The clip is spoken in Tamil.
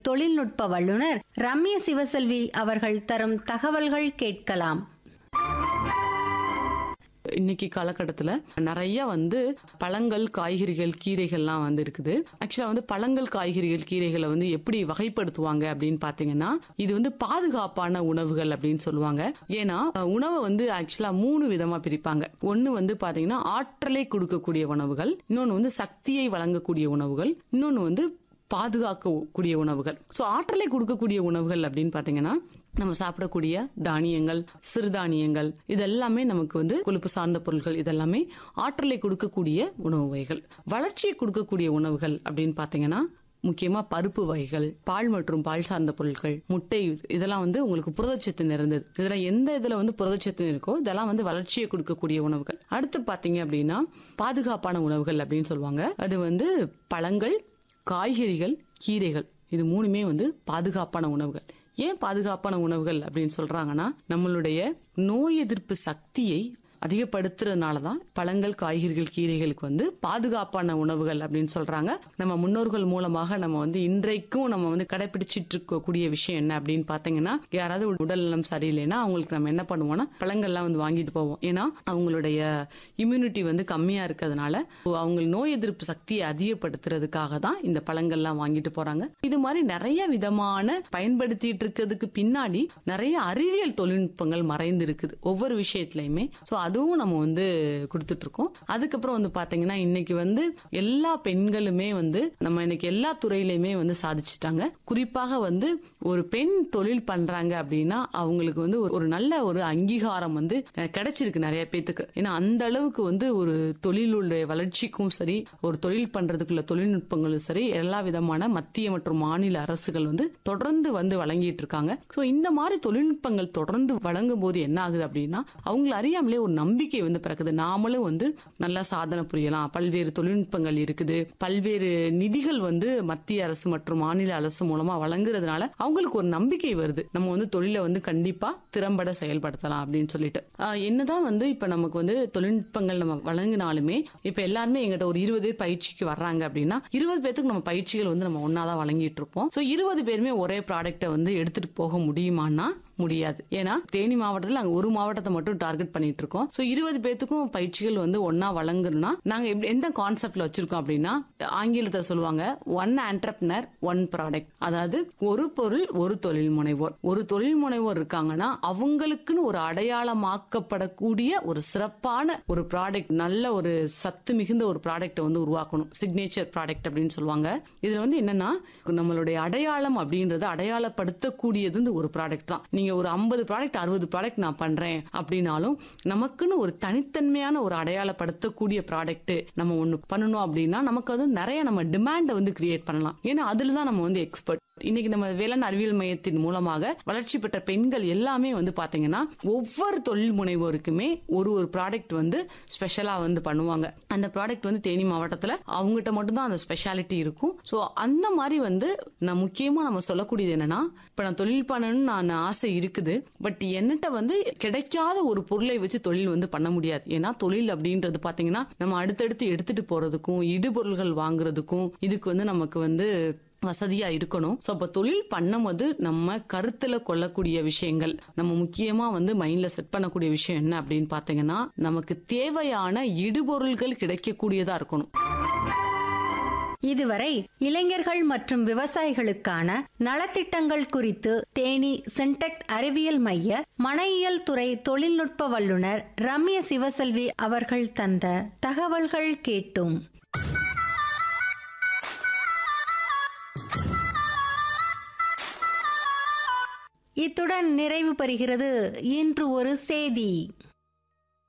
தொழில்நுட்ப வல்லுநர் ரம்ய சிவசெல்வி அவர்கள் தரும் தகவல்கள் கேட்கலாம் இன்னைக்கு காலகட்டத்தில் நிறைய வந்து பழங்கள் காய்கறிகள் கீரைகள்லாம் வந்து இருக்குது ஆக்சுவலாக வந்து பழங்கள் காய்கறிகள் கீரைகளை வந்து எப்படி வகைப்படுத்துவாங்க அப்படின்னு பார்த்தீங்கன்னா இது வந்து பாதுகாப்பான உணவுகள் அப்படின்னு சொல்லுவாங்க ஏன்னா அஹ், உணவை வந்து ஆக்சுவலாக மூணு விதமாக பிரிப்பாங்க ஒன்று வந்து பார்த்தீங்கன்னா ஆற்றலை கொடுக்கக்கூடிய உணவுகள் இன்னொன்று வந்து சக்தியை வழங்கக்கூடிய உணவுகள் இன்னொன்று வந்து பாதுகாக்கக்கூடிய உணவுகள் ஸோ ஆற்றலை கொடுக்கக்கூடிய உணவுகள் அப்படின்னு பார்த்தீங்கன்னா நம்ம சாப்பிடக்கூடிய தானியங்கள் சிறுதானியங்கள் இதெல்லாமே நமக்கு வந்து கொழுப்பு சார்ந்த பொருட்கள் இதெல்லாமே ஆற்றலை கொடுக்கக்கூடிய உணவு வகைகள் வளர்ச்சியை கொடுக்கக்கூடிய உணவுகள் அப்படின்னு பார்த்தீங்கன்னா முக்கியமா பருப்பு வகைகள் பால் மற்றும் பால் சார்ந்த பொருட்கள் முட்டை இதெல்லாம் வந்து உங்களுக்கு புரதச்சத்து நிறைந்தது இதுல எந்த இதுல வந்து புரதச்சத்து இருக்கோ இதெல்லாம் வந்து வளர்ச்சியை கொடுக்கக்கூடிய உணவுகள் அடுத்து பாத்தீங்க அப்படின்னா பாதுகாப்பான உணவுகள் அப்படின்னு சொல்லுவாங்க அது வந்து பழங்கள் காய்கறிகள் கீரைகள் இது மூணுமே வந்து பாதுகாப்பான உணவுகள் ஏன் பாதுகாப்பான உணவுகள் அப்படின்னு சொல்றாங்கன்னா நம்மளுடைய நோய் எதிர்ப்பு சக்தியை அதிகப்படுத்துறதுனால தான் பழங்கள் காய்கறிகள் கீரைகளுக்கு வந்து பாதுகாப்பான உணவுகள் அப்படின்னு சொல்றாங்க நம்ம முன்னோர்கள் மூலமாக நம்ம வந்து இன்றைக்கும் நம்ம வந்து கடைபிடிச்சிட்டு இருக்கக்கூடிய விஷயம் என்ன அப்படின்னு பாத்தீங்கன்னா யாராவது உடல் நலம் சரியில்லைன்னா அவங்களுக்கு நம்ம என்ன பண்ணுவோம்னா பழங்கள்லாம் வந்து வாங்கிட்டு போவோம் ஏன்னா அவங்களுடைய இம்யூனிட்டி வந்து கம்மியா இருக்கிறதுனால அவங்க நோய் எதிர்ப்பு சக்தியை அதிகப்படுத்துறதுக்காக தான் இந்த பழங்கள்லாம் வாங்கிட்டு போறாங்க இது மாதிரி நிறைய விதமான பயன்படுத்திட்டு இருக்கிறதுக்கு பின்னாடி நிறைய அறிவியல் தொழில்நுட்பங்கள் மறைந்து இருக்குது ஒவ்வொரு விஷயத்திலயுமே சோ அதுவும் நம்ம வந்து கொடுத்துட்டு இருக்கோம் அதுக்கப்புறம் வந்து பாத்தீங்கன்னா இன்னைக்கு வந்து எல்லா பெண்களுமே வந்து நம்ம இன்னைக்கு எல்லா துறையிலுமே வந்து சாதிச்சுட்டாங்க குறிப்பாக வந்து ஒரு பெண் தொழில் பண்றாங்க அப்படின்னா அவங்களுக்கு வந்து ஒரு- ஒரு நல்ல ஒரு அங்கீகாரம் வந்து அஹ், கிடைச்சிருக்கு நிறைய பேத்துக்கு ஏன்னா அந்த அளவுக்கு வந்து ஒரு தொழிலுடைய வளர்ச்சிக்கும் சரி ஒரு தொழில் பண்றதுக்குள்ள தொழில்நுட்பங்களும் சரி எல்லா விதமான மத்திய மற்றும் மாநில அரசுகள் வந்து தொடர்ந்து வந்து வழங்கிட்டு இருக்காங்க சோ இந்த மாதிரி தொழில்நுட்பங்கள் தொடர்ந்து வழங்கும் போது என்ன ஆகுது அப்படின்னா அவங்களை அறியாமலே ஒரு நம்பிக்கை வந்து பிறக்குது நாமளும் வந்து நல்லா சாதனை புரியலாம் பல்வேறு தொழில்நுட்பங்கள் இருக்குது பல்வேறு நிதிகள் வந்து மத்திய அரசு மற்றும் மாநில அரசு மூலமா வழங்குறதுனால அவங்களுக்கு ஒரு நம்பிக்கை வருது நம்ம வந்து தொழிலை வந்து கண்டிப்பா திறம்பட செயல்படுத்தலாம் அப்படின்னு சொல்லிட்டு ஆஹ் என்னதான் வந்து இப்ப நமக்கு வந்து தொழில்நுட்பங்கள் நம்ம வழங்கினாலுமே இப்ப எல்லாருமே எங்கிட்ட ஒரு இருபது பேர் பயிற்சிக்கு வர்றாங்க அப்படின்னா இருபது பேத்துக்கு நம்ம பயிற்சிகள் வந்து நம்ம ஒன்னாதான் வழங்கிட்டு இருப்போம் சோ இருபது பேருமே ஒரே ப்ராடக்ட்டை வந்து எடுத்துட்டு போக முடியுமான்னா முடியாது ஏன்னா தேனி மாவட்டத்தில் நாங்க ஒரு மாவட்டத்தை மட்டும் டார்கெட் பண்ணிட்டு இருக்கோம் சோ இருபது பேத்துக்கும் பயிற்சிகள் வந்து ஒன்னா வழங்கணும்னா நாங்க எப்படி எந்த கான்செப்ட்ல வச்சிருக்கோம் அப்படின்னா ஆங்கிலத்தை சொல்லுவாங்க ஒன் ஆண்டர்பனர் ஒன் ப்ராடக்ட் அதாவது ஒரு பொருள் ஒரு தொழில் முனைவோர் ஒரு தொழில் முனைவோர் இருக்காங்கன்னா அவங்களுக்குன்னு ஒரு அடையாளமாக்கப்படக்கூடிய ஒரு சிறப்பான ஒரு ப்ராடக்ட் நல்ல ஒரு சத்து மிகுந்த ஒரு ப்ராடக்ட்டை வந்து உருவாக்கணும் சிக்னேச்சர் ப்ராடக்ட் அப்படின்னு சொல்லுவாங்க இதுல வந்து என்னன்னா நம்மளுடைய அடையாளம் அப்படின்றது அடையாளப்படுத்தக்கூடியது இந்த ஒரு ப்ராடக்ட் தான் நீங்க ஒரு ஐம்பது ப்ராடக்ட் அறுபது ப்ராடக்ட் நான் பண்றேன் அப்படின்னாலும் நமக்குன்னு ஒரு தனித்தன்மையான ஒரு அடையாளப்படுத்தக்கூடிய ப்ராடக்ட் நம்ம ஒண்ணு பண்ணணும் அப்படின்னா நமக்கு வந்து நிறைய நம்ம டிமாண்டை வந்து கிரியேட் பண்ணலாம் ஏன்னா அதுல தான் நம்ம வந்து எக்ஸ்பர்ட் இன்னைக்கு நம்ம வேளாண் அறிவியல் மையத்தின் மூலமாக வளர்ச்சி பெற்ற பெண்கள் எல்லாமே வந்து பாத்தீங்கன்னா ஒவ்வொரு தொழில் முனைவோருக்குமே ஒரு ஒரு ப்ராடக்ட் வந்து ஸ்பெஷலா வந்து பண்ணுவாங்க அந்த ப்ராடக்ட் வந்து தேனி மாவட்டத்துல அவங்ககிட்ட மட்டும்தான் அந்த ஸ்பெஷாலிட்டி இருக்கும் சோ அந்த மாதிரி வந்து நான் முக்கியமா நம்ம சொல்லக்கூடியது என்னன்னா இப்ப நான் தொழில் பண்ணணும்னு நான் ஆசை இருக்குது பட் என்னட்ட வந்து கிடைக்காத ஒரு பொருளை வச்சு தொழில் வந்து பண்ண முடியாது ஏன்னா தொழில் அப்படின்றது பாத்தீங்கன்னா நம்ம அடுத்தடுத்து எடுத்துட்டு போறதுக்கும் இடுபொருள்கள் வாங்குறதுக்கும் இதுக்கு வந்து நமக்கு வந்து வசதியா இருக்கணும் சோ அப்ப தொழில் பண்ணும்போது நம்ம கருத்துல கொள்ளக்கூடிய விஷயங்கள் நம்ம முக்கியமா வந்து மைண்ட்ல செட் பண்ணக்கூடிய விஷயம் என்ன அப்படின்னு பாத்தீங்கன்னா நமக்கு தேவையான இடுபொருள்கள் கிடைக்கக்கூடியதா இருக்கணும் இதுவரை இளைஞர்கள் மற்றும் விவசாயிகளுக்கான நலத்திட்டங்கள் குறித்து தேனி சென்டெக்ட் அறிவியல் மைய மனையியல் துறை தொழில்நுட்ப வல்லுநர் ரம்ய சிவசெல்வி அவர்கள் தந்த தகவல்கள் கேட்டோம் இத்துடன் நிறைவு பெறுகிறது இன்று ஒரு செய்தி